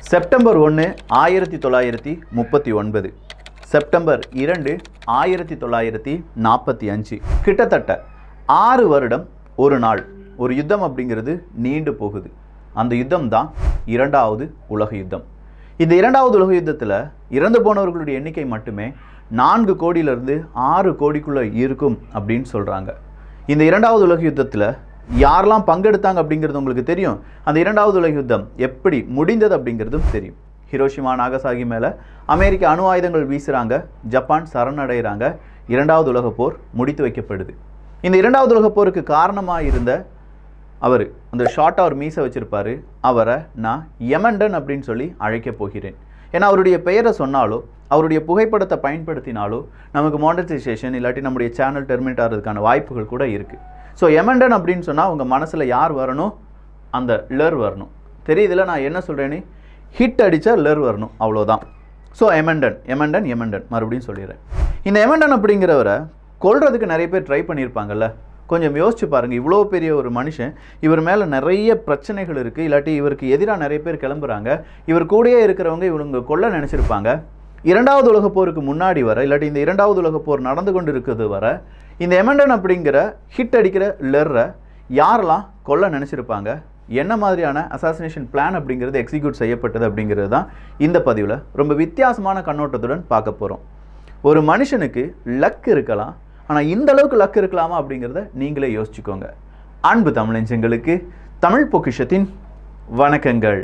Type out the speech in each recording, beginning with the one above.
September ஒன்று ஆயிரத்தி தொள்ளாயிரத்தி முப்பத்தி ஒன்பது செப்டம்பர் இரண்டு ஆயிரத்தி தொள்ளாயிரத்தி நாற்பத்தி அஞ்சு கிட்டத்தட்ட ஆறு வருடம் ஒரு நாள் ஒரு யுத்தம் அப்படிங்கிறது நீண்டு போகுது அந்த யுத்தம் தான் இரண்டாவது உலக யுத்தம் இந்த இரண்டாவது உலக யுத்தத்தில் இறந்து போனவர்களுடைய எண்ணிக்கை மட்டுமே நான்கு கோடியிலிருந்து ஆறு கோடிக்குள்ளே இருக்கும் அப்படின்னு சொல்கிறாங்க இந்த இரண்டாவது உலக யுத்தத்தில் யாரெல்லாம் பங்கெடுத்தாங்க அப்படிங்கிறது உங்களுக்கு தெரியும் அந்த இரண்டாவது உலக யுத்தம் எப்படி முடிந்தது அப்படிங்கிறதும் தெரியும் ஹிரோஷிமா நாகசாகி மேலே அமெரிக்க அணு ஆயுதங்கள் வீசுகிறாங்க ஜப்பான் சரணடைகிறாங்க இரண்டாவது உலகப் போர் முடித்து வைக்கப்படுது இந்த இரண்டாவது உலகப் போருக்கு காரணமாக இருந்த அவர் அந்த ஷார்ட் அவர் மீசை வச்சிருப்பாரு அவரை நான் யமண்டன் அப்படின்னு சொல்லி அழைக்கப் போகிறேன் ஏன்னா அவருடைய பெயரை சொன்னாலோ அவருடைய புகைப்படத்தை பயன்படுத்தினாலோ நமக்கு மானிட்டைசேஷன் இல்லாட்டி நம்முடைய சேனல் டெர்மினேட் ஆகிறதுக்கான வாய்ப்புகள் கூட இருக்குது ஸோ எமண்டன் அப்படின்னு சொன்னால் உங்கள் மனசில் யார் வரணும் அந்த லர் வரணும் தெரியுதுல நான் என்ன சொல்கிறேன்னு ஹிட் அடித்தா லர் வரணும் அவ்வளோதான் ஸோ எமண்டன் எமண்டன் எமண்டன் மறுபடியும் சொல்லிடுறேன் இந்த எமண்டன் அப்படிங்கிறவரை கொல்றதுக்கு நிறைய பேர் ட்ரை பண்ணியிருப்பாங்கல்ல கொஞ்சம் யோசிச்சு பாருங்கள் இவ்வளோ பெரிய ஒரு மனுஷன் இவர் மேலே நிறைய பிரச்சனைகள் இருக்குது இல்லாட்டி இவருக்கு எதிராக நிறைய பேர் கிளம்புறாங்க இவர் கூடயே இருக்கிறவங்க இவங்க கொல்ல நினச்சிருப்பாங்க இரண்டாவது உலகப் போருக்கு முன்னாடி வர இல்லாட்டி இந்த இரண்டாவது உலகப் போர் நடந்து கொண்டு இருக்கிறது வர இந்த எமண்டன் அப்படிங்கிற ஹிட் அடிக்கிற லெர்ரை யாரெல்லாம் கொல்ல நினச்சிருப்பாங்க என்ன மாதிரியான அசாசினேஷன் பிளான் அப்படிங்கிறது எக்ஸிக்யூட் செய்யப்பட்டது அப்படிங்கிறது தான் இந்த பதிவில் ரொம்ப வித்தியாசமான கண்ணோட்டத்துடன் பார்க்க போகிறோம் ஒரு மனுஷனுக்கு லக் இருக்கலாம் ஆனால் இந்த அளவுக்கு லக் இருக்கலாமா அப்படிங்கிறத நீங்களே யோசிச்சுக்கோங்க அன்பு தமிழஞ்சங்களுக்கு தமிழ் பொக்கிஷத்தின் வணக்கங்கள்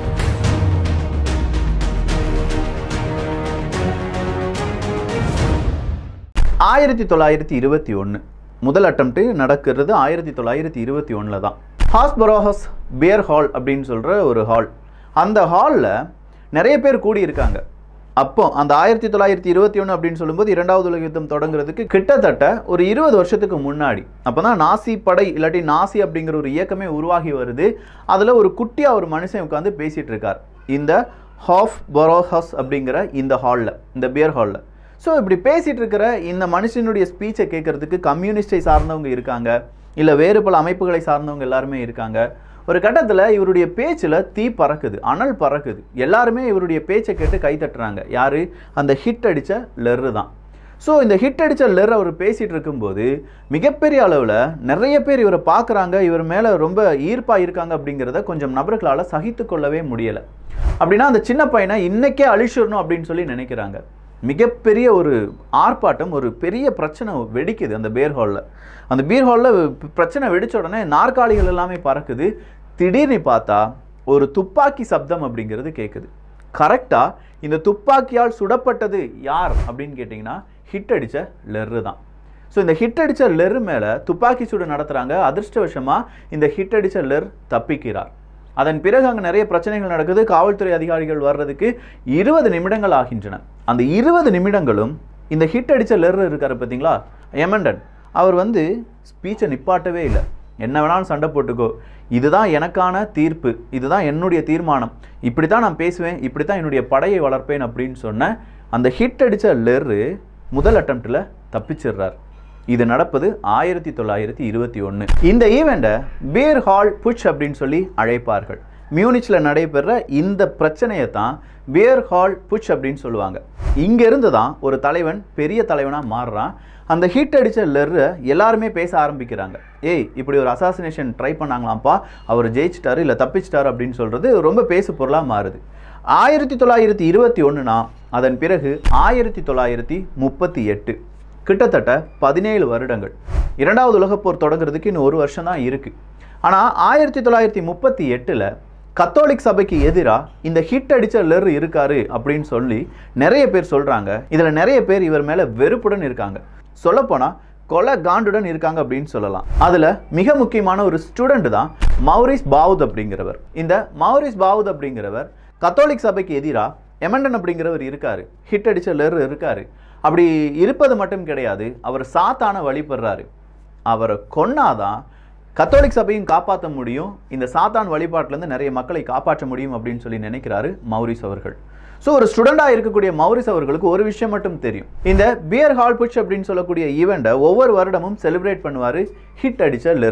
ஆயிரத்தி தொள்ளாயிரத்தி இருபத்தி ஒன்று முதல் அட்டம்ப்ட்டு நடக்கிறது ஆயிரத்தி தொள்ளாயிரத்தி இருபத்தி ஒன்றில் தான் ஹாஸ்பரோஹஸ் பியர் ஹால் அப்படின்னு சொல்கிற ஒரு ஹால் அந்த ஹாலில் நிறைய பேர் கூடியிருக்காங்க அப்போ அந்த ஆயிரத்தி தொள்ளாயிரத்தி இருபத்தி ஒன்று அப்படின்னு சொல்லும்போது இரண்டாவது உலக யுத்தம் தொடங்குறதுக்கு கிட்டத்தட்ட ஒரு இருபது வருஷத்துக்கு முன்னாடி அப்போ தான் நாசி படை இல்லாட்டி நாசி அப்படிங்கிற ஒரு இயக்கமே உருவாகி வருது அதில் ஒரு குட்டியாக ஒரு மனுஷன் உட்காந்து பேசிகிட்டு இருக்கார் இந்த ஹாஃப் பரோஹஸ் அப்படிங்கிற இந்த ஹாலில் இந்த பியர் ஹாலில் ஸோ இப்படி பேசிகிட்டு இருக்கிற இந்த மனுஷனுடைய ஸ்பீச்சை கேட்குறதுக்கு கம்யூனிஸ்டை சார்ந்தவங்க இருக்காங்க இல்லை வேறு பல அமைப்புகளை சார்ந்தவங்க எல்லாருமே இருக்காங்க ஒரு கட்டத்தில் இவருடைய பேச்சில் தீ பறக்குது அனல் பறக்குது எல்லாருமே இவருடைய பேச்சை கேட்டு கை தட்டுறாங்க யார் அந்த ஹிட் அடித்த லெர்ரு தான் ஸோ இந்த ஹிட் அடித்த லெர் அவர் பேசிகிட்டு இருக்கும்போது மிகப்பெரிய அளவில் நிறைய பேர் இவரை பார்க்குறாங்க இவர் மேலே ரொம்ப ஈர்ப்பாக இருக்காங்க அப்படிங்கிறத கொஞ்சம் நபர்களால் சகித்து கொள்ளவே முடியலை அப்படின்னா அந்த சின்ன பையனை இன்னைக்கே அழிச்சிடணும் அப்படின்னு சொல்லி நினைக்கிறாங்க மிகப்பெரிய ஒரு ஆர்ப்பாட்டம் ஒரு பெரிய பிரச்சனை வெடிக்குது அந்த பேர் ஹாலில் அந்த பீர் ஹாலில் பிரச்சனை வெடிச்ச உடனே நாற்காலிகள் எல்லாமே பறக்குது திடீர்னு பார்த்தா ஒரு துப்பாக்கி சப்தம் அப்படிங்கிறது கேட்குது கரெக்டாக இந்த துப்பாக்கியால் சுடப்பட்டது யார் அப்படின்னு கேட்டிங்கன்னா ஹிட் அடித்த லெர்ரு தான் ஸோ இந்த ஹிட் அடித்த லெர் மேலே துப்பாக்கி சூடு நடத்துகிறாங்க அதிர்ஷ்டவசமாக இந்த ஹிட் அடித்த லெர் தப்பிக்கிறார் அதன் பிறகு அங்கே நிறைய பிரச்சனைகள் நடக்குது காவல்துறை அதிகாரிகள் வர்றதுக்கு இருபது நிமிடங்கள் ஆகின்றன அந்த இருபது நிமிடங்களும் இந்த ஹிட் அடித்த லெர் இருக்காரு பார்த்தீங்களா எமண்டன் அவர் வந்து ஸ்பீச்சை நிப்பாட்டவே இல்லை என்ன வேணாலும் சண்டை போட்டுக்கோ இதுதான் எனக்கான தீர்ப்பு இதுதான் என்னுடைய தீர்மானம் இப்படி தான் நான் பேசுவேன் இப்படி தான் என்னுடைய படையை வளர்ப்பேன் அப்படின்னு சொன்ன அந்த ஹிட் அடித்த லெர்ரு முதல் அட்டம்ப்டில் தப்பிச்சிடுறார் இது நடப்பது ஆயிரத்தி தொள்ளாயிரத்தி இருபத்தி ஒன்று இந்த ஈவெண்ட்டை பீர் ஹால் புஷ் அப்படின்னு சொல்லி அழைப்பார்கள் மியூனிச்சில் நடைபெற இந்த பிரச்சனையை தான் பியர் ஹால் புஷ் அப்படின்னு சொல்லுவாங்க இங்கேருந்து தான் ஒரு தலைவன் பெரிய தலைவனாக மாறுறான் அந்த ஹீட் அடித்த லெர்ரை எல்லாருமே பேச ஆரம்பிக்கிறாங்க ஏய் இப்படி ஒரு அசாசினேஷன் ட்ரை பண்ணாங்களாம்ப்பா அவர் ஜெயிச்சிட்டாரு இல்லை தப்பிச்சிட்டாரு அப்படின்னு சொல்கிறது ரொம்ப பேசு பொருளாக மாறுது ஆயிரத்தி தொள்ளாயிரத்தி இருபத்தி ஒன்றுனா அதன் பிறகு ஆயிரத்தி தொள்ளாயிரத்தி முப்பத்தி எட்டு கிட்டத்தட்ட பதினேழு வருடங்கள் இரண்டாவது உலகப் போர் தொடங்குறதுக்கு இன்னும் ஒரு வருஷம் தான் இருக்குது ஆனால் ஆயிரத்தி தொள்ளாயிரத்தி முப்பத்தி எட்டில் கத்தோலிக் சபைக்கு எதிராக இந்த ஹிட் அடித்த லெர் இருக்காரு அப்படின்னு சொல்லி நிறைய பேர் சொல்கிறாங்க இதில் நிறைய பேர் இவர் மேலே வெறுப்புடன் இருக்காங்க சொல்லப்போனால் கொலை காண்டுடன் இருக்காங்க அப்படின்னு சொல்லலாம் அதில் மிக முக்கியமான ஒரு ஸ்டூடெண்ட் தான் மௌரிஸ் பாவுத் அப்படிங்கிறவர் இந்த மௌரிஸ் பாவுத் அப்படிங்கிறவர் கத்தோலிக் சபைக்கு எதிராக எமண்டன் அப்படிங்கிறவர் இருக்காரு ஹிட் அடித்த லெர் இருக்காரு அப்படி இருப்பது மட்டும் கிடையாது அவர் சாத்தான வழிபடுறாரு அவரை கொன்னாதான் கத்தோலிக் சபையும் காப்பாற்ற முடியும் இந்த சாத்தான் வழிபாட்டிலேருந்து நிறைய மக்களை காப்பாற்ற முடியும் அப்படின்னு சொல்லி நினைக்கிறாரு மௌரிஸ் அவர்கள் ஸோ ஒரு ஸ்டூடெண்டாக இருக்கக்கூடிய மௌரிஸ் அவர்களுக்கு ஒரு விஷயம் மட்டும் தெரியும் இந்த பியர் ஹால் புட்ச் அப்படின்னு சொல்லக்கூடிய ஈவெண்ட்டை ஒவ்வொரு வருடமும் செலிப்ரேட் பண்ணுவார் ஹிட் அடித்த லெர்ரு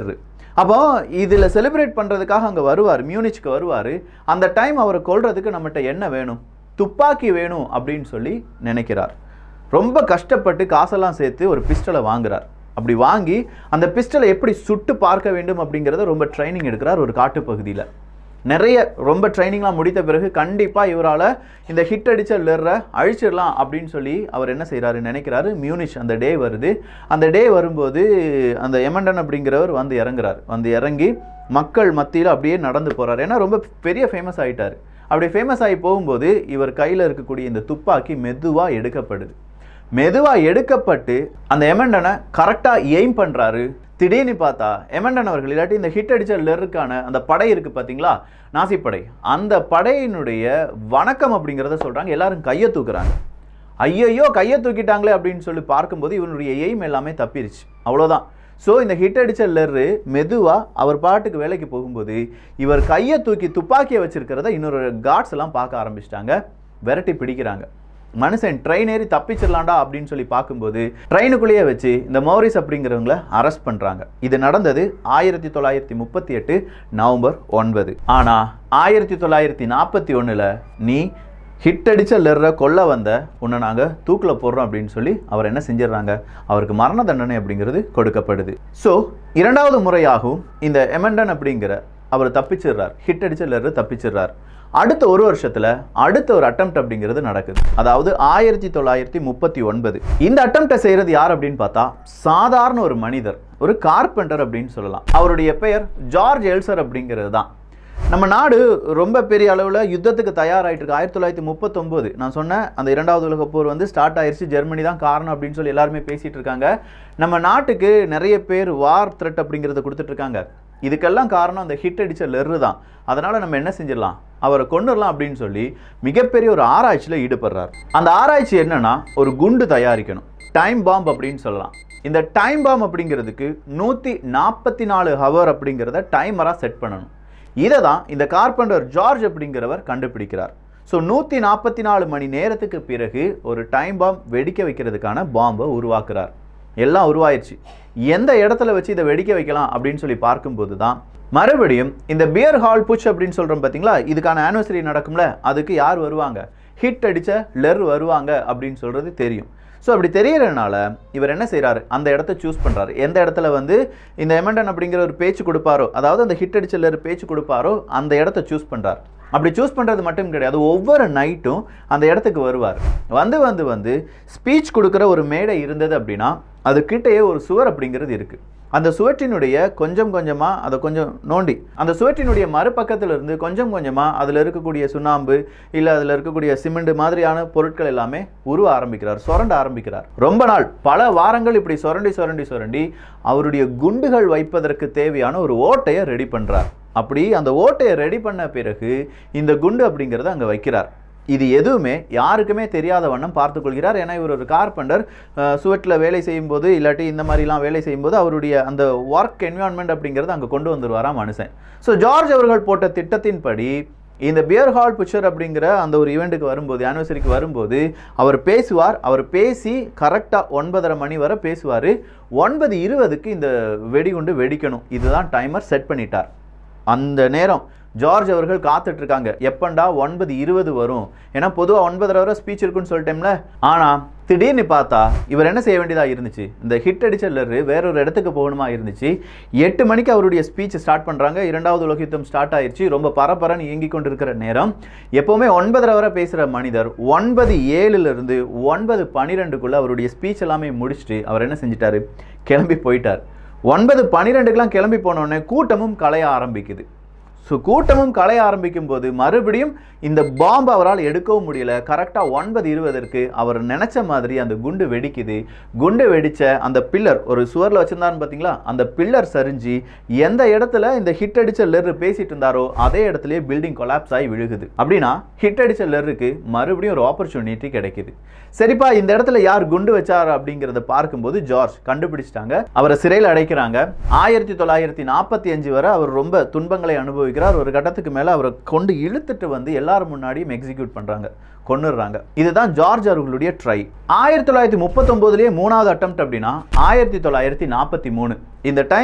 அப்போ இதில் செலிப்ரேட் பண்ணுறதுக்காக அங்கே வருவார் மியூனிச்சுக்கு வருவார் அந்த டைம் அவரை கொல்றதுக்கு நம்மகிட்ட என்ன வேணும் துப்பாக்கி வேணும் அப்படின்னு சொல்லி நினைக்கிறார் ரொம்ப கஷ்டப்பட்டு காசெல்லாம் சேர்த்து ஒரு பிஸ்டலை வாங்குறார் அப்படி வாங்கி அந்த பிஸ்டலை எப்படி சுட்டு பார்க்க வேண்டும் அப்படிங்கிறத ரொம்ப ட்ரைனிங் எடுக்கிறார் ஒரு காட்டுப்பகுதியில் நிறைய ரொம்ப ட்ரைனிங்லாம் முடித்த பிறகு கண்டிப்பாக இவரால் இந்த ஹிட் அடிச்ச லெர்ரை அழிச்சிடலாம் அப்படின்னு சொல்லி அவர் என்ன செய்கிறாரு நினைக்கிறாரு மியூனிஷ் அந்த டே வருது அந்த டே வரும்போது அந்த எமண்டன் அப்படிங்கிறவர் வந்து இறங்குறார் வந்து இறங்கி மக்கள் மத்தியில் அப்படியே நடந்து போகிறார் ஏன்னா ரொம்ப பெரிய ஃபேமஸ் ஆயிட்டார் அப்படி ஃபேமஸ் ஆகி போகும்போது இவர் கையில் இருக்கக்கூடிய இந்த துப்பாக்கி மெதுவாக எடுக்கப்படுது மெதுவாக எடுக்கப்பட்டு அந்த எமண்டனை கரெக்டாக எய்ம் பண்ணுறாரு திடீர்னு பார்த்தா எமண்டன் அவர்கள் இல்லாட்டி இந்த ஹிட் அடிச்ச லெருக்கான அந்த படை இருக்குது பார்த்தீங்களா நாசிப்படை அந்த படையினுடைய வணக்கம் அப்படிங்கிறத சொல்கிறாங்க எல்லாரும் கையை தூக்குறாங்க ஐயையோ கையை தூக்கிட்டாங்களே அப்படின்னு சொல்லி பார்க்கும்போது இவனுடைய எய்ம் எல்லாமே தப்பிருச்சு அவ்வளோதான் ஸோ இந்த ஹிட் அடிச்ச லெர்ரு மெதுவாக அவர் பாட்டுக்கு வேலைக்கு போகும்போது இவர் கையை தூக்கி துப்பாக்கியை வச்சிருக்கிறத இன்னொரு கார்ட்ஸ் எல்லாம் பார்க்க ஆரம்பிச்சிட்டாங்க விரட்டி பிடிக்கிறாங்க மனுஷன் ட்ரெயின் ஏறி தப்பிச்சிடலாண்டா அப்படின்னு சொல்லி பார்க்கும்போது ட்ரெயினுக்குள்ளேயே வச்சு இந்த மோரிஸ் அப்படிங்கிறவங்கள அரெஸ்ட் பண்ணுறாங்க இது நடந்தது ஆயிரத்தி தொள்ளாயிரத்தி முப்பத்தி எட்டு நவம்பர் ஒன்பது ஆனால் ஆயிரத்தி தொள்ளாயிரத்தி நாற்பத்தி ஒன்றில் நீ ஹிட் அடிச்ச லெர்ரை கொல்ல வந்த உன்னை நாங்கள் தூக்கில் போடுறோம் அப்படின்னு சொல்லி அவர் என்ன செஞ்சிடுறாங்க அவருக்கு மரண தண்டனை அப்படிங்கிறது கொடுக்கப்படுது ஸோ இரண்டாவது முறையாகவும் இந்த எமண்டன் அப்படிங்கிற அவர் தப்பிச்சிடுறார் ஹிட் அடிச்ச லெர்ரு தப்பிச்சிடுறார் அடுத்த ஒரு வருஷத்துல அடுத்த ஒரு அட்டம்ப்ட் அப்படிங்கிறது நடக்குது அதாவது ஆயிரத்தி தொள்ளாயிரத்தி முப்பத்தி ஒன்பது இந்த அட்டம்ப்டை செய்யறது யார் அப்படின்னு பார்த்தா சாதாரண ஒரு மனிதர் ஒரு கார்பெண்டர் அப்படின்னு சொல்லலாம் அவருடைய பெயர் ஜார்ஜ் எல்சர் அப்படிங்கிறது தான் நம்ம நாடு ரொம்ப பெரிய அளவில் யுத்தத்துக்கு தயாராகிட்டு இருக்கு ஆயிரத்தி தொள்ளாயிரத்தி முப்பத்தொம்போது நான் சொன்னேன் அந்த இரண்டாவது உலகப் போர் வந்து ஸ்டார்ட் ஆயிருச்சு ஜெர்மனி தான் காரணம் அப்படின்னு சொல்லி எல்லாருமே பேசிட்டு இருக்காங்க நம்ம நாட்டுக்கு நிறைய பேர் வார் த்ரெட் அப்படிங்கிறத கொடுத்துட்டு இருக்காங்க இதுக்கெல்லாம் காரணம் அந்த ஹிட் அடிச்ச லெர்ரு தான் அதனால் நம்ம என்ன செஞ்சிடலாம் அவரை கொண்டுடலாம் அப்படின்னு சொல்லி மிகப்பெரிய ஒரு ஆராய்ச்சியில் ஈடுபடுறார் அந்த ஆராய்ச்சி என்னன்னா ஒரு குண்டு தயாரிக்கணும் டைம் பாம்ப் அப்படின்னு சொல்லலாம் இந்த டைம் பாம் அப்படிங்கிறதுக்கு நூற்றி நாற்பத்தி நாலு ஹவர் அப்படிங்கிறத டைமராக செட் பண்ணணும் இதை தான் இந்த கார்பெண்டர் ஜார்ஜ் அப்படிங்கிறவர் கண்டுபிடிக்கிறார் ஸோ நூற்றி நாற்பத்தி நாலு மணி நேரத்துக்கு பிறகு ஒரு டைம் பாம்ப் வெடிக்க வைக்கிறதுக்கான பாம்பை உருவாக்குறார் எல்லாம் உருவாயிருச்சு எந்த இடத்துல வச்சு இதை வெடிக்க வைக்கலாம் அப்படின்னு சொல்லி பார்க்கும்போது தான் மறுபடியும் இந்த பியர் ஹால் புச் அப்படின்னு சொல்கிறோம் பார்த்தீங்களா இதுக்கான ஆனிவர்சரி நடக்கும்ல அதுக்கு யார் வருவாங்க ஹிட் அடித்த லெர் வருவாங்க அப்படின்னு சொல்கிறது தெரியும் ஸோ அப்படி தெரியறதுனால இவர் என்ன செய்கிறாரு அந்த இடத்த சூஸ் பண்ணுறாரு எந்த இடத்துல வந்து இந்த எமண்டன் அப்படிங்கிற ஒரு பேச்சு கொடுப்பாரோ அதாவது அந்த ஹிட் அடிச்ச லெர் பேச்சு கொடுப்பாரோ அந்த இடத்த சூஸ் பண்ணுறார் அப்படி சூஸ் பண்ணுறது மட்டும் கிடையாது ஒவ்வொரு நைட்டும் அந்த இடத்துக்கு வருவார் வந்து வந்து வந்து ஸ்பீச் கொடுக்குற ஒரு மேடை இருந்தது அப்படின்னா அது கிட்டேயே ஒரு சுவர் அப்படிங்கிறது இருக்குது அந்த சுவற்றினுடைய கொஞ்சம் கொஞ்சமாக அதை கொஞ்சம் நோண்டி அந்த சுவற்றினுடைய மறுபக்கத்தில் இருந்து கொஞ்சம் கொஞ்சமாக அதில் இருக்கக்கூடிய சுண்ணாம்பு இல்லை அதில் இருக்கக்கூடிய சிமெண்ட் மாதிரியான பொருட்கள் எல்லாமே உருவ ஆரம்பிக்கிறார் சுரண்ட ஆரம்பிக்கிறார் ரொம்ப நாள் பல வாரங்கள் இப்படி சுரண்டி சுரண்டி சுரண்டி அவருடைய குண்டுகள் வைப்பதற்கு தேவையான ஒரு ஓட்டையை ரெடி பண்ணுறார் அப்படி அந்த ஓட்டையை ரெடி பண்ண பிறகு இந்த குண்டு அப்படிங்கிறத அங்கே வைக்கிறார் இது எதுவுமே யாருக்குமே தெரியாத வண்ணம் பார்த்துக் கொள்கிறார் ஏன்னா இவர் ஒரு கார்பெண்டர் சுவட்டில் வேலை செய்யும்போது இல்லாட்டி இந்த மாதிரிலாம் வேலை செய்யும்போது அவருடைய அந்த ஒர்க் என்விரான்மெண்ட் அப்படிங்கிறது அங்கே கொண்டு வந்துருவாராம் மனுஷன் ஸோ ஜார்ஜ் அவர்கள் போட்ட திட்டத்தின்படி இந்த பியர் ஹால் புச்சர் அப்படிங்கிற அந்த ஒரு ஈவெண்ட்டுக்கு வரும்போது ஆனிவர்சரிக்கு வரும்போது அவர் பேசுவார் அவர் பேசி கரெக்டாக ஒன்பதரை மணி வரை பேசுவார் ஒன்பது இருபதுக்கு இந்த வெடிகுண்டு வெடிக்கணும் இதுதான் டைமர் செட் பண்ணிட்டார் அந்த நேரம் ஜார்ஜ் அவர்கள் காத்துட்டு இருக்காங்க எப்பண்டா ஒன்பது இருபது வரும் ஏன்னா பொதுவாக ஒன்பதரை வரை ஸ்பீச் இருக்குன்னு சொல்லிட்டேம்ல ஆனால் திடீர்னு பார்த்தா இவர் என்ன செய்ய வேண்டியதாக இருந்துச்சு இந்த ஹிட் அடிச்சல்லரு வேற ஒரு இடத்துக்கு போகணுமா இருந்துச்சு எட்டு மணிக்கு அவருடைய ஸ்பீச் ஸ்டார்ட் பண்ணுறாங்க இரண்டாவது உலக யுத்தம் ஸ்டார்ட் ஆயிருச்சு ரொம்ப பரபரன்னு இயங்கி கொண்டிருக்கிற நேரம் எப்போவுமே ஒன்பதரை வரை பேசுகிற மனிதர் ஒன்பது ஏழுலேருந்து ஒன்பது பன்னிரெண்டுக்குள்ளே அவருடைய ஸ்பீச் எல்லாமே முடிச்சுட்டு அவர் என்ன செஞ்சிட்டாரு கிளம்பி போயிட்டார் ஒன்பது பன்னிரெண்டுக்கெலாம் கிளம்பி போனோடனே கூட்டமும் கலைய ஆரம்பிக்குது ஸோ கூட்டமும் கலைய ஆரம்பிக்கும் போது மறுபடியும் இந்த பாம்பு அவரால் எடுக்கவும் முடியல கரெக்டாக ஒன்பது இருபதற்கு அவர் நினச்ச மாதிரி அந்த குண்டு வெடிக்குது குண்டு வெடித்த அந்த பில்லர் ஒரு சுவரில் வச்சுருந்தாருன்னு பார்த்தீங்களா அந்த பில்லர் சரிஞ்சு எந்த இடத்துல இந்த ஹிட் அடிச்ச லெர்ரு பேசிட்டு இருந்தாரோ அதே இடத்துலயே பில்டிங் கொலாப்ஸ் ஆகி விழுகுது அப்படின்னா ஹிட் அடிச்ச லெர்ருக்கு மறுபடியும் ஒரு ஆப்பர்ச்சுனிட்டி கிடைக்குது சரிப்பா இந்த இடத்துல யார் குண்டு வச்சார் அப்படிங்கிறத பார்க்கும்போது ஜார்ஜ் கண்டுபிடிச்சிட்டாங்க அவரை சிறையில் அடைக்கிறாங்க ஆயிரத்தி தொள்ளாயிரத்தி நாற்பத்தி அஞ்சு வரை அவர் ரொம்ப துன்பங்களை அனுபவிக்கிறார் ஒரு கட்டத்துக்கு மேலே அவரை கொண்டு இழுத்துட்டு வந்து எல்லாரும் முன்னாடியும் எக்ஸிக்யூட் பண்ணுறாங்க கொண்டுடுறாங்க இதுதான் ஜார்ஜ் அவர்களுடைய ட்ரை ஆயிரத்தி தொள்ளாயிரத்தி முப்பத்தொம்போதுலேயே மூணாவது அட்டம்ப்ட் அப்படின்னா ஆயிரத்தி தொள்ளாயிரத்தி நாற்பத்தி மூணு இந்த டைம்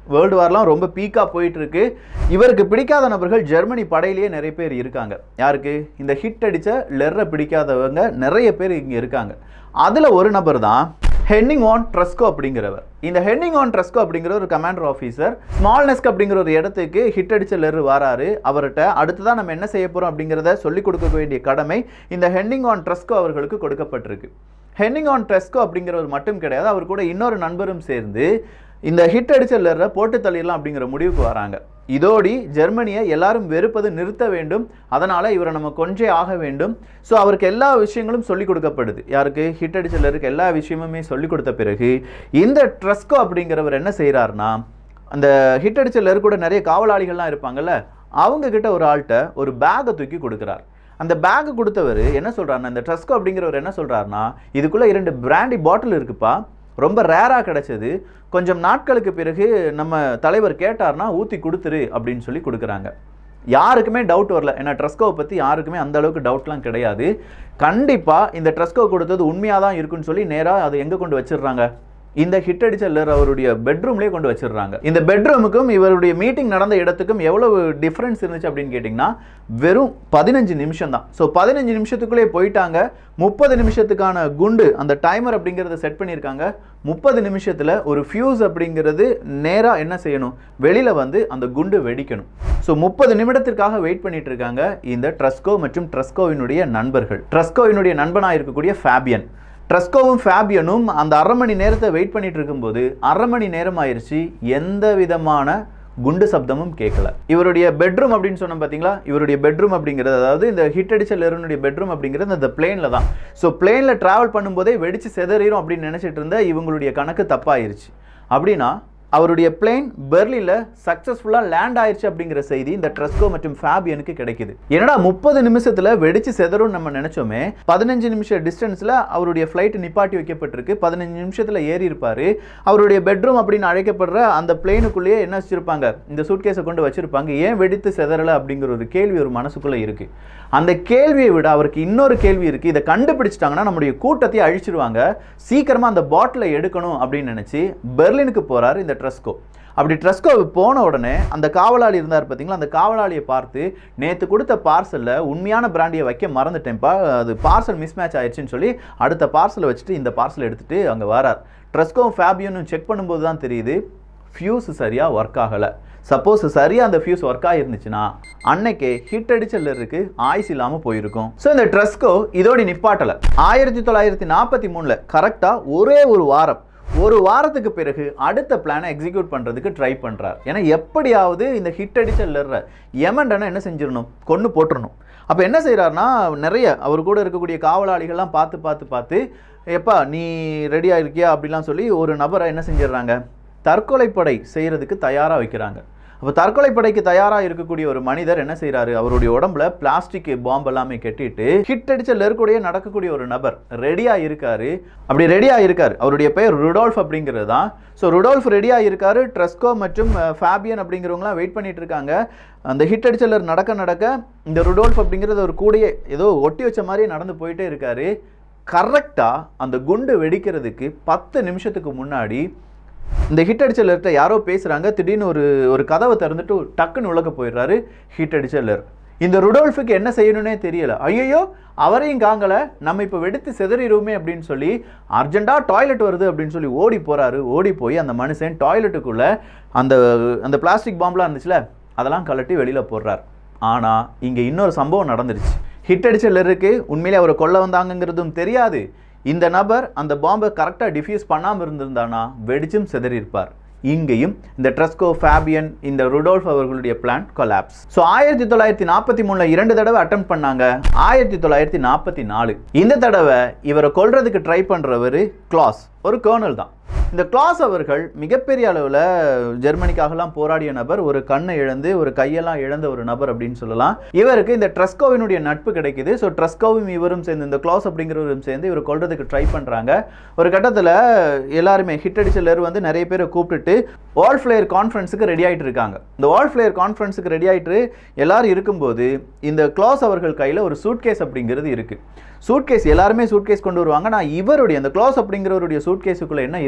வேர்ல்டு வார்லாம் ரொம்ப பீக்காக போயிட்டு இருக்கு இவருக்கு பிடிக்காத நபர்கள் ஜெர்மனி படையிலேயே நிறைய பேர் இருக்காங்க யாருக்கு இந்த ஹிட் அடித்த லெர்ரை பிடிக்காதவங்க நிறைய பேர் இங்கே இருக்காங்க அதில் ஒரு நபர் தான் ஹென்னிங் ஆன் ட்ரஸ்கோ அப்படிங்கிறவர் இந்த ஹென்னிங் ஆன் ட்ரஸ்கோ அப்படிங்கிற ஒரு கமாண்டர் ஆஃபீஸர் ஸ்மால்னஸ்க் அப்படிங்கிற ஒரு இடத்துக்கு ஹிட் அடிச்ச லெரு வராரு அவர்கிட்ட அடுத்ததான் நம்ம என்ன செய்ய போகிறோம் அப்படிங்கிறத சொல்லிக் கொடுக்க வேண்டிய கடமை இந்த ஹென்னிங் ஆன் ட்ரஸ்கோ அவர்களுக்கு கொடுக்கப்பட்டிருக்கு ஹென்னிங் ஆன் ட்ரெஸ்கோ அப்படிங்கிறவர் மட்டும் கிடையாது அவர் கூட இன்னொரு நண்பரும் சேர்ந்து இந்த ஹிட் அடிச்ச லெர்ரை போட்டு தள்ளிடலாம் அப்படிங்கிற முடிவுக்கு வராங்க இதோடி ஜெர்மனியை எல்லாரும் வெறுப்பது நிறுத்த வேண்டும் அதனால் இவரை நம்ம கொஞ்சே ஆக வேண்டும் ஸோ அவருக்கு எல்லா விஷயங்களும் சொல்லிக் கொடுக்கப்படுது யாருக்கு ஹிட் அடிச்ச லெருக்கு எல்லா விஷயமுமே சொல்லிக் கொடுத்த பிறகு இந்த ட்ரஸ்கோ அப்படிங்கிறவர் என்ன செய்கிறாருன்னா அந்த ஹிட் அடிச்ச லெரு கூட நிறைய காவலாளிகள்லாம் இருப்பாங்கல்ல அவங்க கிட்ட ஒரு ஆள்கிட்ட ஒரு பேக்கை தூக்கி கொடுக்குறார் அந்த பேக் கொடுத்தவர் என்ன சொல்றாருன்னா இந்த ட்ரஸ்கோ அப்படிங்கிறவர் என்ன சொல்றாருன்னா இதுக்குள்ள இரண்டு பிராண்டி பாட்டில் இருக்குப்பா ரொம்ப ரேராக கிடைச்சது கொஞ்சம் நாட்களுக்கு பிறகு நம்ம தலைவர் கேட்டார்னா ஊற்றி கொடுத்துரு அப்படின்னு சொல்லி கொடுக்குறாங்க யாருக்குமே டவுட் வரல ஏன்னா ட்ரஸ்கோவை பற்றி யாருக்குமே அந்த அளவுக்கு டவுட்லாம் கிடையாது கண்டிப்பாக இந்த ட்ரஸ்கோ கொடுத்தது உண்மையாக தான் இருக்குன்னு சொல்லி நேராக அதை எங்கே கொண்டு வச்சிடுறாங்க இந்த ஹிட் அடிச்ச லெர் அவருடைய பெட்ரூம்லேயே கொண்டு வச்சிடுறாங்க இந்த பெட்ரூமுக்கும் இவருடைய மீட்டிங் நடந்த இடத்துக்கும் எவ்வளவு டிஃப்ரென்ஸ் இருந்துச்சு அப்படின்னு கேட்டிங்கன்னா வெறும் பதினஞ்சு நிமிஷம் தான் ஸோ பதினஞ்சு நிமிஷத்துக்குள்ளே போயிட்டாங்க முப்பது நிமிஷத்துக்கான குண்டு அந்த டைமர் அப்படிங்கிறத செட் பண்ணியிருக்காங்க முப்பது நிமிஷத்தில் ஒரு ஃபியூஸ் அப்படிங்கிறது நேராக என்ன செய்யணும் வெளியில் வந்து அந்த குண்டு வெடிக்கணும் ஸோ முப்பது நிமிடத்திற்காக வெயிட் பண்ணிட்டு இருக்காங்க இந்த ட்ரஸ்கோ மற்றும் ட்ரஸ்கோவினுடைய நண்பர்கள் ட்ரஸ்கோவினுடைய நண்பனாக இருக்கக்கூடிய ஃபேபியன் ட்ரஸ்கோவும் ஃபேபியனும் அந்த அரை மணி நேரத்தை வெயிட் பண்ணிட்டு இருக்கும்போது அரை மணி நேரம் ஆயிடுச்சு எந்த விதமான குண்டு சப்தமும் கேட்கல இவருடைய பெட்ரூம் அப்படின்னு சொன்னோம் பார்த்தீங்களா இவருடைய பெட்ரூம் அப்படிங்கிறது அதாவது இந்த ஹிட் அடிச்ச லெருனுடைய பெட்ரூம் அப்படிங்கிறது அந்த பிளேனில் தான் ஸோ பிளேனில் ட்ராவல் பண்ணும்போதே வெடிச்சு செதறிடும் அப்படின்னு நினச்சிட்டு இருந்த இவங்களுடைய கணக்கு தப்பாயிருச்சு அப்படின்னா அவருடைய பிளேன் பெர்லினில் சக்ஸஸ்ஃபுல்லாக லேண்ட் ஆயிருச்சு அப்படிங்கிற செய்தி இந்த ட்ரஸ்கோ மற்றும் ஃபேபியனுக்கு கிடைக்குது என்னடா முப்பது நிமிஷத்தில் வெடிச்சு செதறும் நம்ம நினைச்சோமே பதினஞ்சு நிமிஷம் டிஸ்டன்ஸில் அவருடைய ஃப்ளைட் நிப்பாட்டி வைக்கப்பட்டிருக்கு பதினஞ்சு நிமிஷத்தில் ஏறி இருப்பாரு அவருடைய பெட்ரூம் அப்படின்னு அழைக்கப்படுற அந்த பிளேனுக்குள்ளேயே என்ன வச்சிருப்பாங்க இந்த சூட்கேஸை கொண்டு வச்சிருப்பாங்க ஏன் வெடித்து செதறலை அப்படிங்கிற ஒரு கேள்வி ஒரு மனசுக்குள்ளே இருக்கு அந்த கேள்வியை விட அவருக்கு இன்னொரு கேள்வி இருக்கு இதை கண்டுபிடிச்சிட்டாங்கன்னா நம்முடைய கூட்டத்தை அழிச்சிருவாங்க சீக்கிரமா அந்த பாட்டிலை எடுக்கணும் அப்படின்னு நினைச்சு பெர்லினுக்கு போறாரு இந்த ட்ரஸ்கோ அப்படி ட்ரஸ்கோ போன உடனே அந்த காவலாளி இருந்தார் பார்த்தீங்களா அந்த காவலாளியை பார்த்து நேற்று கொடுத்த பார்சலில் உண்மையான பிராண்டியை வைக்க மறந்துட்டேன்ப்பா அது பார்சல் மிஸ் மேட்ச் ஆயிடுச்சுன்னு சொல்லி அடுத்த பார்சலை வச்சுட்டு இந்த பார்சல் எடுத்துட்டு அங்கே வரார் ட்ரஸ்கோவும் ஃபேபியனும் செக் பண்ணும்போது தான் தெரியுது ஃபியூஸ் சரியாக ஒர்க் ஆகலை சப்போஸ் சரியாக அந்த ஃபியூஸ் ஒர்க் ஆகிருந்துச்சுன்னா அன்னைக்கே ஹிட் அடிச்சல்லருக்கு ஆயுஸ் இல்லாமல் போயிருக்கும் ஸோ இந்த ட்ரஸ்கோ இதோட நிப்பாட்டலை ஆயிரத்தி தொள்ளாயிரத்தி நாற்பத்தி மூணில் கரெக்டாக ஒரே ஒரு வாரம் ஒரு வாரத்துக்கு பிறகு அடுத்த பிளானை எக்ஸிக்யூட் பண்ணுறதுக்கு ட்ரை பண்ணுறார் ஏன்னா எப்படியாவது இந்த ஹிட் அடிச்ச லெர்ற எமண்டனை என்ன செஞ்சிடணும் கொன்று போட்டுறணும் அப்போ என்ன செய்கிறாருன்னா நிறைய அவர் கூட இருக்கக்கூடிய காவலாளிகள்லாம் பார்த்து பார்த்து பார்த்து எப்பா நீ ரெடியாக இருக்கியா அப்படிலாம் சொல்லி ஒரு நபரை என்ன செஞ்சிடுறாங்க தற்கொலைப்படை செய்கிறதுக்கு தயாராக வைக்கிறாங்க அப்போ தற்கொலைப்படைக்கு தயாராக இருக்கக்கூடிய ஒரு மனிதர் என்ன செய்கிறாரு அவருடைய உடம்புல பிளாஸ்டிக் பாம்பு எல்லாமே கட்டிட்டு ஹிட் அடிச்ச லெருக்குடைய நடக்கக்கூடிய ஒரு நபர் ரெடியாக இருக்காரு அப்படி ரெடியாக இருக்காரு அவருடைய பெயர் ருடால்ஃப் அப்படிங்கிறது தான் ஸோ ருடால்ஃப் ரெடியாக இருக்காரு ட்ரெஸ்கோ மற்றும் அஹ், ஃபேபியன் அப்படிங்கிறவங்களாம் வெயிட் பண்ணிட்டு இருக்காங்க அந்த ஹிட் அடிச்ச லெர் நடக்க நடக்க இந்த ருடால்ஃப் அப்படிங்கிறது ஒரு கூடையே ஏதோ ஒட்டி வச்ச மாதிரியே நடந்து போயிட்டே இருக்காரு கரெக்டாக அந்த குண்டு வெடிக்கிறதுக்கு பத்து நிமிஷத்துக்கு முன்னாடி இந்த ஹிட் அடிச்சலர்கிட்ட யாரோ பேசுகிறாங்க திடீர்னு ஒரு ஒரு கதவை திறந்துட்டு டக்குன்னு உலக போயிடுறாரு ஹிட் அடிச்சலர் இந்த ருடோல்ஃபுக்கு என்ன செய்யணும்னே தெரியல ஐயோ அவரையும் காங்கல நம்ம இப்போ வெடித்து செதறிடுவோமே அப்படின்னு சொல்லி அர்ஜென்ட்டாக டாய்லெட் வருது அப்படின்னு சொல்லி ஓடி போகிறாரு ஓடி போய் அந்த மனுஷன் டாய்லெட்டுக்குள்ளே அந்த அந்த பிளாஸ்டிக் பாம்பெலாம் இருந்துச்சுல அதெல்லாம் கலட்டி வெளியில் போடுறார் ஆனால் இங்கே இன்னொரு சம்பவம் நடந்துருச்சு ஹிட் அடிச்ச லெருக்கு உண்மையிலே அவரை கொல்ல வந்தாங்கங்கிறதும் தெரியாது இந்த நபர் அந்த பாம்பை கரெக்டாக டிஃப்யூஸ் பண்ணாமல் இருந்திருந்தானா வெடிச்சும் சிதறியிருப்பார் இங்கேயும் இந்த ட்ரஸ்கோ ஃபேபியன் இந்த ருடோல்ஃப் அவர்களுடைய பிளான் கொலாப்ஸ் ஸோ ஆயிரத்தி தொள்ளாயிரத்தி நாற்பத்தி மூணில் இரண்டு தடவை அட்டம் பண்ணாங்க ஆயிரத்தி தொள்ளாயிரத்தி நாற்பத்தி நாலு இந்த தடவை இவரை கொல்றதுக்கு ட்ரை பண்ணுறவர் கிளாஸ் ஒரு கேர்னல் தான் இந்த கிளாஸ் அவர்கள் மிகப்பெரிய அளவில் ஜெர்மனிக்காகலாம் போராடிய நபர் ஒரு கண்ணை இழந்து ஒரு கையெல்லாம் இழந்த ஒரு நபர் அப்படின்னு சொல்லலாம் இவருக்கு இந்த ட்ரஸ்கோவினுடைய நட்பு கிடைக்குது ஸோ ட்ரஸ்கோவும் இவரும் சேர்ந்து இந்த கிளாஸ் அப்படிங்கிறவரும் சேர்ந்து இவர் கொல்றதுக்கு ட்ரை பண்ணுறாங்க ஒரு கட்டத்தில் எல்லாருமே ஹிட் அடிச்சலர் வந்து நிறைய பேரை கூப்பிட்டுட்டு வால் ஃபிளேயர் கான்ஃபரன்ஸுக்கு ரெடி ஆகிட்டு இருக்காங்க இந்த வால் ஃபிளேயர் கான்ஃபரன்ஸுக்கு ரெடி ஆகிட்டு எல்லாரும் இருக்கும்போது இந்த கிளாஸ் அவர்கள் கையில் ஒரு சூட்கேஸ் அப்படிங்கிறது இருக்குது சூட்கேஸ் எல்லாருமே சூட்கேஸ் கொண்டு வருவாங்க நான் இவருடைய அந்த க்ளாஸ் அப்படிங்கிறவருடைய சூட்கேஸுக்குள்ளே என்ன இருக்குது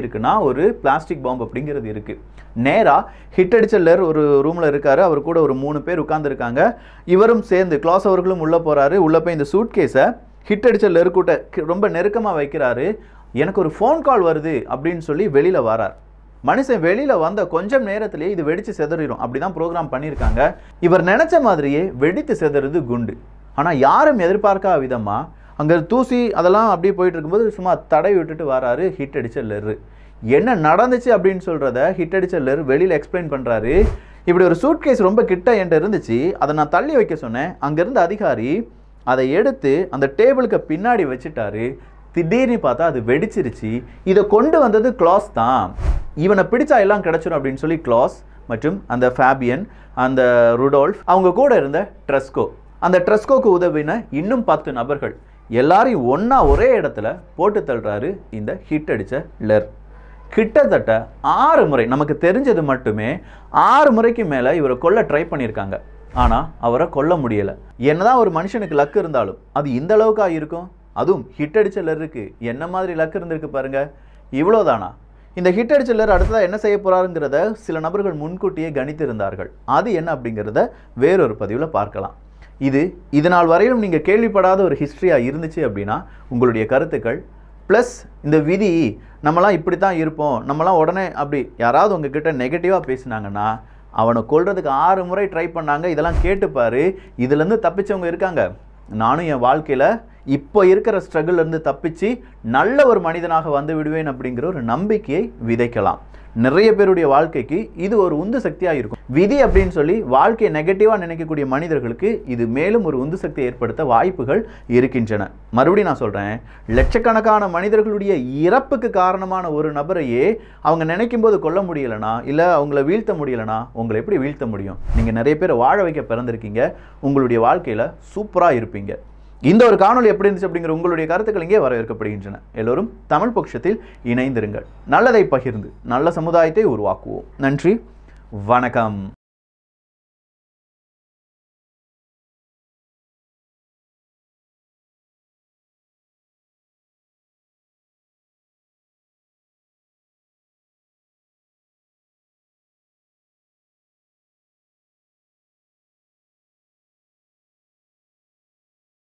இருக்குன்னா ஒரு பிளாஸ்டிக் பாம்பு அப்படிங்கிறது இருக்கு நேராக ஹிட் அடிச்ச லெர் ஒரு ரூமில் இருக்காரு அவர் கூட ஒரு மூணு பேர் உட்காந்துருக்காங்க இவரும் சேர்ந்து கிளாஸ் அவர்களும் உள்ளே போறாரு உள்ளே போய் இந்த சூட் கேஸை ஹிட் அடிச்ச லெர் கூட்ட கி- ரொம்ப நெருக்கமாக வைக்கிறாரு எனக்கு ஒரு ஃபோன் கால் வருது அப்படின்னு சொல்லி வெளியில் வரார் மனுஷன் வெளியில வந்த கொஞ்சம் நேரத்திலேயே இது வெடிச்சு செதறிடும் அப்படிதான் ப்ரோக்ராம் பண்ணியிருக்காங்க இவர் நினைச்ச மாதிரியே வெடித்து செதறுது குண்டு ஆனா யாரும் எதிர்பார்க்காத விதமா அங்க தூசி அதெல்லாம் அப்படியே போயிட்டு இருக்கும்போது சும்மா தடவி விட்டுட்டு வராரு ஹிட் அடிச்ச லெரு என்ன நடந்துச்சு அப்படின்னு சொல்றத ஹிட் அடிச்ச லெரு வெளியில எக்ஸ்பிளைன் பண்றாரு இப்படி ஒரு சூட்கேஸ் ரொம்ப கிட்ட என்கிட்ட இருந்துச்சு அதை நான் தள்ளி வைக்க சொன்னேன் அங்கிருந்த அதிகாரி அதை எடுத்து அந்த டேபிளுக்கு பின்னாடி வச்சுட்டாரு திடீர்னு பார்த்தா அது வெடிச்சிருச்சு இதை கொண்டு வந்தது கிளாஸ் தான் இவனை பிடிச்சா எல்லாம் கிடைச்சிடும் அப்படின்னு சொல்லி கிளாஸ் மற்றும் அந்த ஃபேபியன் அந்த ருடோல்ஃப் அவங்க கூட இருந்த ட்ரெஸ்கோ அந்த ட்ரெஸ்கோக்கு உதவின இன்னும் பத்து நபர்கள் எல்லாரையும் ஒண்ணா ஒரே இடத்துல போட்டு தள்ளுறாரு இந்த ஹிட் அடிச்ச லெர் கிட்டத்தட்ட ஆறு முறை நமக்கு தெரிஞ்சது மட்டுமே ஆறு முறைக்கு மேலே இவரை கொல்ல ட்ரை பண்ணியிருக்காங்க ஆனால் அவரை கொல்ல முடியலை என்னதான் ஒரு மனுஷனுக்கு லக் இருந்தாலும் அது இந்த அளவுக்கா இருக்கும் அதுவும் ஹிட் அடிச்ச லெருக்கு என்ன மாதிரி லக் இருந்திருக்கு பாருங்க இவ்வளோதானா இந்த ஹிட் அடிச்ச லெர் அடுத்ததாக என்ன செய்ய போறாருங்கிறத சில நபர்கள் முன்கூட்டியே கணித்திருந்தார்கள் அது என்ன அப்படிங்கிறத வேறொரு பதிவில் பார்க்கலாம் இது இது நாள் வரையிலும் நீங்கள் கேள்விப்படாத ஒரு ஹிஸ்ட்ரியாக இருந்துச்சு அப்படின்னா உங்களுடைய கருத்துக்கள் ப்ளஸ் இந்த விதி நம்மலாம் இப்படி தான் இருப்போம் நம்மலாம் உடனே அப்படி யாராவது உங்ககிட்ட நெகட்டிவாக பேசுனாங்கன்னா அவனை கொல்றதுக்கு ஆறு முறை ட்ரை பண்ணாங்க இதெல்லாம் கேட்டுப்பாரு இதுலேருந்து தப்பிச்சவங்க இருக்காங்க நானும் என் வாழ்க்கையில் இப்போ இருக்கிற struggle ல இருந்து தப்பிச்சு நல்ல ஒரு மனிதனாக வந்து விடுவேன் அப்படிங்கிற ஒரு நம்பிக்கையை விதைக்கலாம் நிறைய பேருடைய வாழ்க்கைக்கு இது ஒரு உந்து சக்தியாக இருக்கும் விதி அப்படின்னு சொல்லி வாழ்க்கையை நெகட்டிவாக நினைக்கக்கூடிய மனிதர்களுக்கு இது மேலும் ஒரு உந்து சக்தியை ஏற்படுத்த வாய்ப்புகள் இருக்கின்றன மறுபடியும் நான் சொல்கிறேன் லட்சக்கணக்கான மனிதர்களுடைய இறப்புக்கு காரணமான ஒரு நபரையே அவங்க நினைக்கும் போது கொல்ல முடியலனா இல்லை அவங்கள வீழ்த்த முடியலனா உங்களை எப்படி வீழ்த்த முடியும் நீங்கள் நிறைய பேரை வாழ வைக்க பிறந்திருக்கீங்க உங்களுடைய வாழ்க்கையில் சூப்பராக இருப்பீங்க இந்த ஒரு காணொளி எப்படி இருந்துச்சு அப்படிங்கிற உங்களுடைய கருத்துக்கள் இங்கே வரவேற்கப்படுகின்றன எல்லோரும் தமிழ் பட்சத்தில் இணைந்திருங்கள் நல்லதை பகிர்ந்து நல்ல சமுதாயத்தை உருவாக்குவோம் நன்றி வணக்கம்